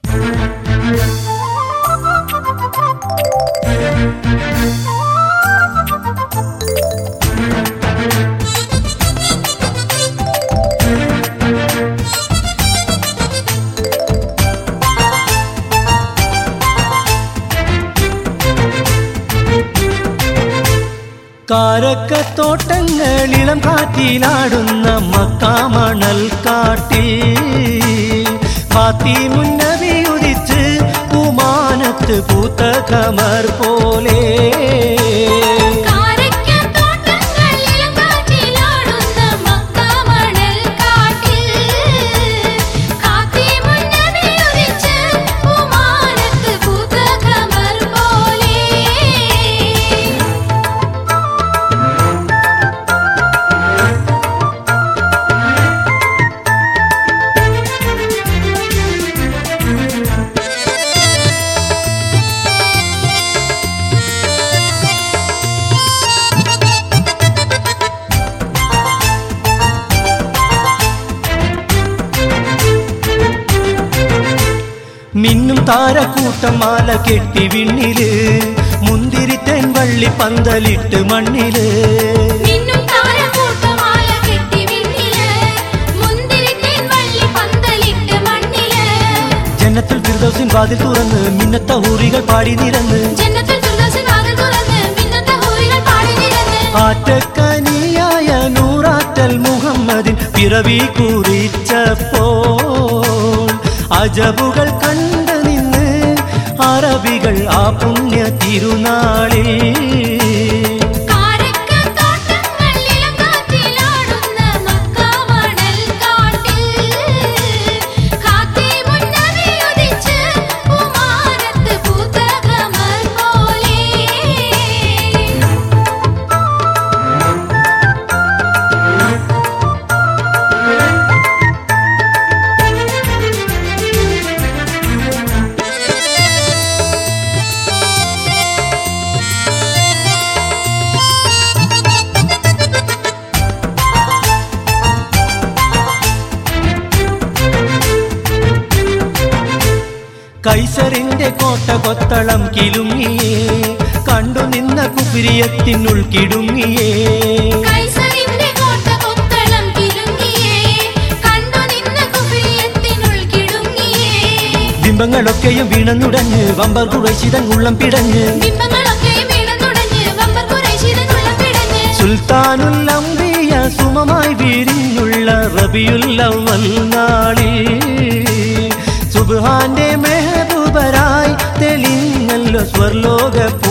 കാരക്കത്തോട്ടങ്ങളിളം കാറ്റിലാടുന്ന മക്കാമണൽ കാട്ടിൽ പാത്തി മുന്നവി ഉദിച്ച് കുമാനത്ത് പൂത്ത കമർ പോലെ കാരയ്ക്കത്തോട്ടങ്ങളിലും കാറ്റിലാടുന്ന മക്കാമണൽ കാട്ടിൽ കാത്തി മുന്നമേ ഉദിച്ച് പൂമാനത്ത് പൂത്ത കമർ പോലെ മിന്നും താരക്കൂട്ടം മാല കെട്ടി വിണ്ണില് മുന്തിരിത്തേൻ വള്ളി പന്തലിട്ട് മണ്ണില് മിന്നും താരകൂട്ടമാല കെട്ടി വിണ്ണില് മുന്തിരിത്തേൻ വള്ളി പന്തലിട്ട് മണ്ണില് ജന്നത്തിൽ ഫിർദൗസിൻ വാതിൽ തുറന്ന് മിന്നത്ത ഹൂറികൾ പാടി നിരന്ന് ജന്നത്തിൽ ഫിർദൗസിൻ വാതിൽ തുറന്ന് മിന്നത്തെ ഹൂറികൾ പാടി നിരന്ന് ആറ്റക്കനിയായ നൂറാറ്റൽ മുഹമ്മദിൻ പിറവി കുറിച്ചപ്പോൾ അജബുകൾ കണ്ട് നിന്ന് അറബികൾ ആ പുണ്യ തിരുനാളിൽ കാരക്കത്തോട്ടങ്ങളിലും കാറ്റിലാടുന്ന മക്കാമണൽ കാട്ടിൽ കാത്തി മുന്നമേ ഉദിച്ച് പൂമാനത്ത് പൂത്ത കമർ പോലെ കൈസറിന്റെ കോട്ട കൊത്തളം കിലുങ്ങിയേ കണ്ടു നിന്ന കുപിരിയത്തിനുൾ കിടുങ്ങിയേ കൈസരിന്റെ കോട്ട കൊത്തളം കിലുങ്ങിയേ കണ്ടു നിന്ന കുപിയത്തിനുൾ കിടുങ്ങിയേ ബിംബങ്ങളൊക്കെയും വീണന്നുടഞ്ഞ് വമ്പർ കുറേശിതൻ ഉള്ളം പിടഞ്ഞ് ബിംബങ്ങളൊക്കെ വീണുടഞ്ഞ് വമ്പർ കുറേശിതനുള്ള പിടഞ്ഞ് സുൽത്താനുൽ അംബിയ സുമമായി വിരിഞ്ഞുള്ള റബിയുല്ലവൽ നാളിൽ സുബ്ഹാന്റെ മെഹബൂബരായി തെളിഞ്ഞല്ലോ സ്വർലോക